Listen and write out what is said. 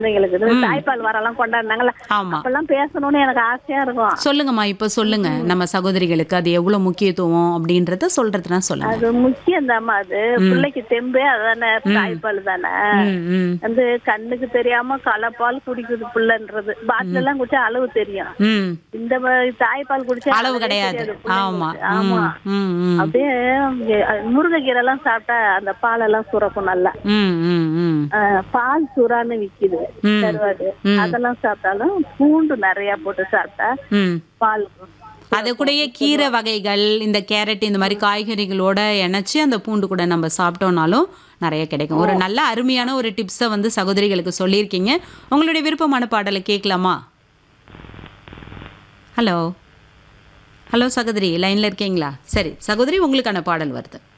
குழந்தைங்களுக்கு இது தாய்ப்பால் வரலாம் கொண்டாடினாங்கல்ல ஆமா அப்பெல்லாம் பேசணும்னு எனக்கு ஆசையா இருக்கும் சொல்லுங்கம்மா இப்ப சொல்லுங்க நம்ம சகோதரிகளுக்கு அது எவ்வளவு முக்கியத்துவம் அப்படின்றத சொல்றதுனா சொல்லுங்க அது முக்கியம் தாம்மா அது பிள்ளைக்கு தெம்பே அதானே தாய்ப்பால் தானே ம், ம், வந்து கண்ணுக்கு தெரியாம கலப்பால் குடிக்குது பிள்ளைன்றது பாட்டில் எல்லாம் குடிச்சா அளவு தெரியும் ம். இந்த மாதிரி தாய்ப்பால் குடிச்சா அளவு அளவே கிடையாது தெரியாது ஆமா பிள்ளைங்களுக்கு. ஆமா ம், ம், அப்படியே முருங்கைக்கீரை எல்லாம் சாப்பிட்டா அந்த பாலெல்லாம் சுரக்கும் நல்லா ம், ம், ம். ஆஹ் பால் சுறான்னு விக்குது ம். கருவாடு அதெல்லாம் சாப்பிட்டாலும் பூண்டு நிறைய போட்டு சாப்பிட்டா ம். பால் அது கூடயே கீரை வகைகள் இந்த கேரட் இந்த மாதிரி காய்கறிகளோட இணைச்சு அந்த பூண்டு கூட நம்ம சாப்பிட்டோம்னாலும் நிறைய கிடைக்கும் ஒரு நல்ல அருமையான ஒரு டிப்ஸை வந்து சகோதரிகளுக்கு சொல்லியிருக்கீங்க உங்களுடைய விருப்பமான பாடலை கேட்கலாமா ஹலோ ஹலோ சகோதரி லைன்ல இருக்கீங்களா சரி சகோதரி உங்களுக்கான பாடல் வருது